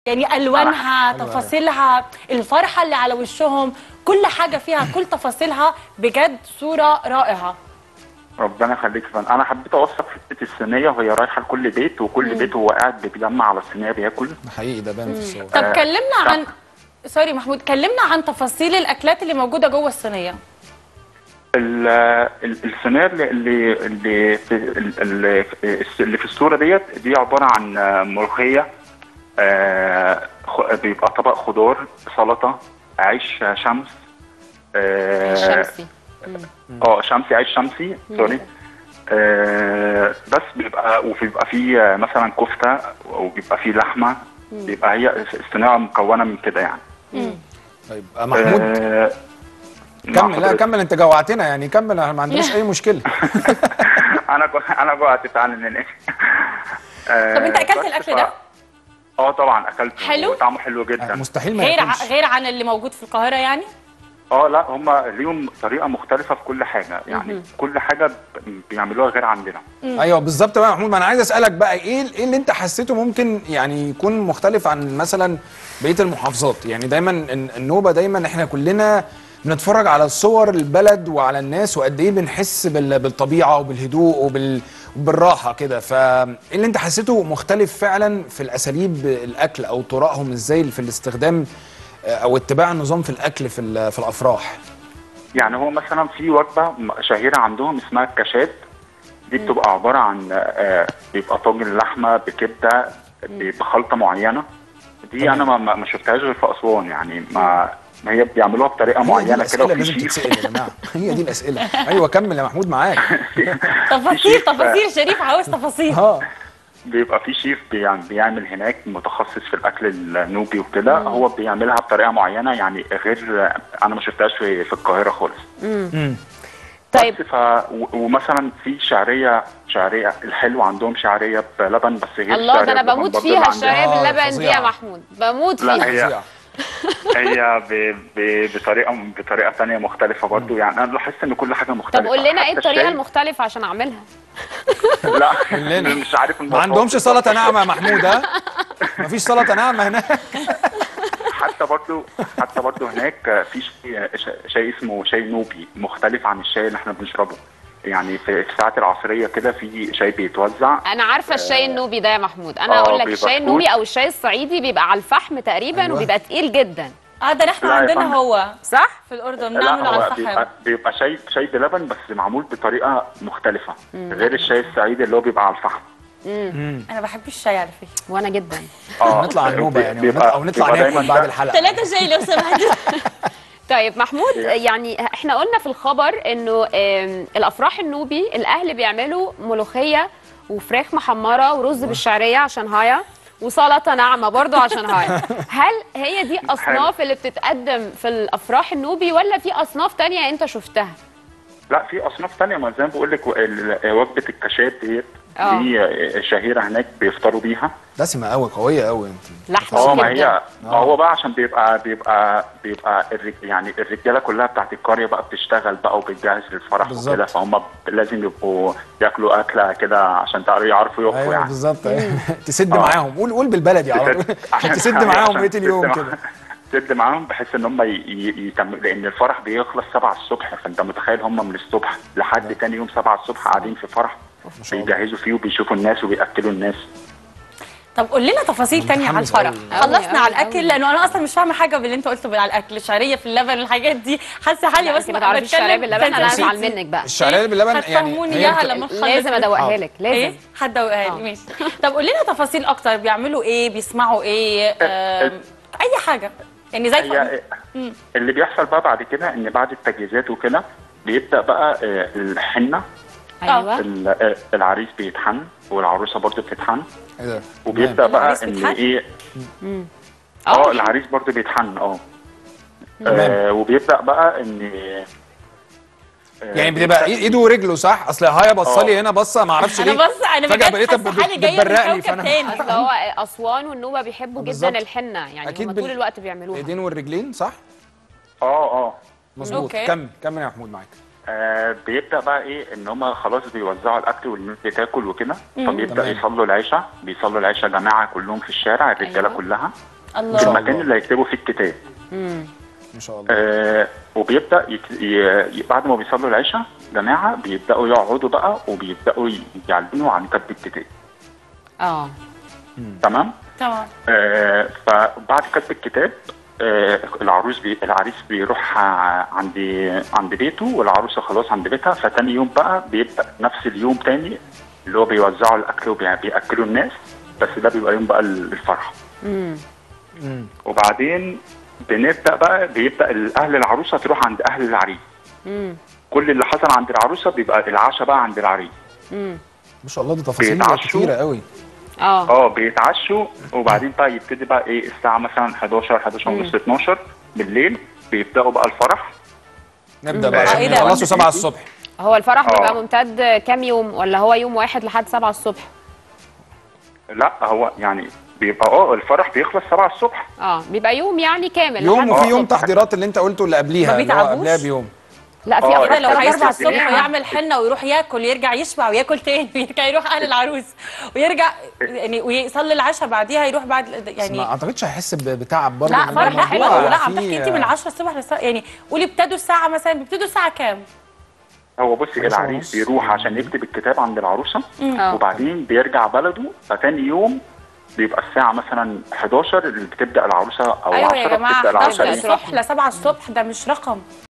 يعني الوانها تفاصيلها الفرحه اللي على وشهم كل حاجه فيها كل تفاصيلها بجد صوره رائعه ربنا يخليك يا فندم انا حبيت اوثق فكره الصينيه وهي رايحه لكل بيت وكل بيت هو قاعد بيتجمع على الصينيه بياكل حقيقي ده بان في الصور طب آه، كلمنا صح. عن سوري محمود كلمنا عن تفاصيل الاكلات اللي موجوده جوه الصينيه ال- ال- الصينيه اللي اللي اللي في ال- ال- اللي في الصوره ديت دي عباره عن ملوخيه آه، خ- بيبقى طبق خضار سلطه عيش شمس آه، الشمسي اه شمسي عيش شمسي سوري آه بس بيبقى وبيبقى فيه مثلا كفته وبيبقى فيه لحمه بيبقى هي الصينيه مكونه من كده يعني طيب آه، محمود آه كمل لا كمل انت جوعتنا يعني كمل ما عندناش اي مشكله انا جو... انا جوعت تعالى ننقل آه طب أنت أكلت بس الأكل ف- ده؟ اه طبعا اكلته حلو؟ طعمه حلو جدا مستحيل ما غير ع... ياكلش غير عن اللي موجود في القاهره يعني اه لا هم ليهم طريقه مختلفه في كل حاجه يعني كل حاجه ب- بيعملوها غير عندنا ايوه بالظبط بقى يا محمود ما انا عايز اسالك بقى ايه ايه اللي انت حسيته ممكن يعني يكون مختلف عن مثلا بقيه المحافظات يعني دايما الن- النوبه دايما احنا كلنا بنتفرج على الصور البلد وعلى الناس وقد ايه بنحس بال- بالطبيعه وبالهدوء وبال وبالراحه كده فايه اللي انت حسيته مختلف فعلا في الاساليب الاكل او طرقهم ازاي في الاستخدام آه، او اتباع النظام في الاكل في ال- في الافراح يعني هو مثلا في وجبه م- شهيره عندهم اسمها الكشات دي بتبقى عباره عن آه، بيبقى طاجن لحمه بكبده بخلطه معينه دي انا ما ما ما شفتهاش غير في اسوان يعني ما ما هي بيعملوها بطريقه هي دي معينه كده الاسئله وفي لازم شيف تتسال يا جماعه هي دي الاسئله ايوه كمل يا محمود معاك تفاصيل شيف- تفاصيل شريف عاوز تفاصيل اه بيبقى في شيف بيعمل, بيعمل هناك متخصص في الاكل النوبي وكده هو بيعملها بطريقه معينه يعني غير انا ما شفتهاش في, في القاهره خالص طيب بس ف و- ومثلا في شعريه شعريه الحلو عندهم شعريه بلبن بس غير الله ده الشعرية انا بلبن بموت برضه فيها اللي عندنا. الشعريه آه، باللبن دي يا فظيعة. محمود بموت لا، فيها هي- فظيعة. هي ب... ب... بطريقه بطريقه ثانيه مختلفه برضه يعني انا لاحظت ان كل حاجه مختلفه طب قول لنا ايه حتى الطريقه الشاي- المختلفه عشان اعملها لا لنا. مش عارف ما المواصفات عندهمش سلطه ناعمه يا محمود ها مفيش سلطه ناعمه هناك حتى برضو حتى برضو هناك في شيء شيء اسمه شاي نوبي مختلف عن الشاي اللي احنا بنشربه يعني في في الساعات العصريه كده في شاي بيتوزع انا عارفه الشاي النوبي ده يا محمود انا آه، اقول لك بيبقى الشاي فول. النوبي او الشاي الصعيدي بيبقى على الفحم تقريبا أيوة. وبيبقى تقيل جدا اه ده احنا لا يا عندنا فندم. هو صح في الاردن لا بنعمله على هو الفحم بيبقى, بيبقى شاي شاي بلبن بس معمول بطريقه مختلفه غير الشاي الصعيدي اللي هو بيبقى على الفحم انا بحب الشاي على فكره وانا جدا اه نطلع على النوبه يعني بيبقى- ونطلع- او نطلع بيبقى ناكل دايماً بعد ده- الحلقه ثلاثة شاي لو سمحت طيب محمود يعني احنا قلنا في الخبر انه آم، الافراح النوبي الاهل بيعملوا ملوخيه وفراخ محمره ورز بالشعريه عشان هايا وسلطه ناعمه برضو عشان هايا هل هي دي اصناف اللي بتتقدم في الافراح النوبي ولا في اصناف تانية انت شفتها لا في اصناف تانية ما زي ما بقول لك ال- وجبه الكشات ديت آه. دي شهيره هناك بيفطروا بيها دسمه قوي قويه قوي انت لحمه اه ما وكبدة. هي ما هو بقى عشان بيبقى بيبقى بيبقى الرج... يعني الرجاله كلها بتاعت القريه بقى بتشتغل بقى وبتجهز للفرح بالظبط. وكده فهم ب- لازم يبقوا ياكلوا اكله كده عشان تعرفوا يعرفوا يقفوا ايوه يعني بالظبط أيوة. تسد آه. معاهم قول قول بالبلدي على طول عشان تسد معاهم بقيه عشان اليوم تسد كده مع- تسد معاهم بحيث ان هم ي... ي... يتم... لان الفرح بيخلص 7 الصبح فانت متخيل هم من الصبح لحد تاني يوم 7 الصبح قاعدين في فرح ما شاء الله. بيجهزوا فيه وبيشوفوا الناس وبياكلوا الناس طب قول لنا تفاصيل تانية على متحمس الفرح أوي. خلصنا أوي، على أوي، الاكل أوي. لانه انا اصلا مش فاهمه حاجه باللي انت قلته على الاكل الشعريه في اللبن الحاجات دي حاسه حالي لا، بس انت ما تعرفيش الشعريه باللبن انا تنسيقي. هزعل منك بقى الشعريه باللبن يعني هتفهموني هي اياها بت- لما نخلص لازم ادوقها لك ايه لازم هتدوقها آه. لي ماشي طب قول لنا تفاصيل اكتر بيعملوا ايه بيسمعوا ايه آم، اي حاجه يعني زي هي اللي بيحصل بقى بعد كده ان بعد التجهيزات وكده بيبدا بقى آه، الحنه ايوه ال- آه، العريس بيتحن والعروسه برضه بتتحن ايه ده وبيبدا تمام. بقى العريس ان بيتحن؟ ايه اه اه العريس برضه بيتحن اه تمام. آه، وبيبدا بقى ان آه، يعني بتبقى إيه- ايده ورجله صح اصل هايا بصلي هنا بصه ما اعرفش انا ليه بص انا فجاه بجد بقيت حاسه حالي جايه من بتبرق لي كوكب فانا تاني اصل هو اسوان والنوبه بيحبوا بالظبط. جدا الحنه يعني أكيد هم بال- طول الوقت بيعملوها الايدين والرجلين صح اه اه مظبوط أوكي. كمل كمل يا محمود معاك آه، بيبدا بقى ايه ان هم خلاص بيوزعوا الاكل والناس بتاكل وكده فبيبدا تمام. يصلوا العشاء بيصلوا العشاء جماعه كلهم في الشارع الرجاله أيوة. كلها الله شاء المكان الله. اللي هيكتبوا فيه الكتاب ما شاء الله آه وبيبدا يك... ي... ي- بعد ما بيصلوا العشاء جماعه بيبداوا يقعدوا بقى وبيبداوا ي- يعلنوا عن كتب الكتاب اه تمام تمام آه فبعد كتب الكتاب آه العروس بي... العريس بيروح ع- عند عند بيته والعروسه خلاص عند بيتها فتاني يوم بقى بيبدا نفس اليوم تاني اللي هو بيوزعوا الاكل وبياكلوا الناس بس ده بيبقى يوم بقى الفرح وبعدين بنبدا بقى بيبدا اهل العروسه تروح عند اهل العريس كل اللي حصل عند العروسه بيبقى العشاء بقى عند العريس ما شاء الله دي تفاصيل بيتعشوا. كتيره قوي اه اه بيتعشوا وبعدين بقى يبتدي بقى ايه الساعه مثلا 11 11 ونص 12 بالليل بيبداوا بقى الفرح نبدا آه، بقى إيه عشان ده؟ يخلصوا 7 الصبح هو الفرح آه. بيبقى ممتد كام يوم ولا هو يوم واحد لحد 7 الصبح لا هو يعني بيبقى اه الفرح بيخلص 7 الصبح اه بيبقى يوم يعني كامل يوم لحد وفي يوم الصبح. تحضيرات اللي انت قلته اللي قبليها ما اللي هو بيتعبوش؟ قبلها بيوم لا في آه، كده أفراح لو لا، هيصحى لا، الصبح لا. ويعمل حنه ويروح ياكل يرجع يشبع وياكل تاني ويرجع يروح اهل العروس ويرجع يعني ويصلي العشاء بعديها يروح بعد يعني يعني ما اعتقدش هيحس ب- بتعب برضه لا لأن فرح الموضوع حلو لا عم فيه- تحكي انت من 10 الصبح للساعه يعني قولي ابتدوا الساعه مثلا بيبتدوا الساعه كام؟ هو بصي عشرة العريس ونص. بيروح عشان يكتب الكتاب عند العروسه آه. وبعدين بيرجع بلده فتاني يوم بيبقى الساعة مثلا 11 اللي بتبدأ العروسة أو ايوه 10 يا جماعه بتبدأ 11 العروسة تروح. الصبح ل 7 الصبح ده مش رقم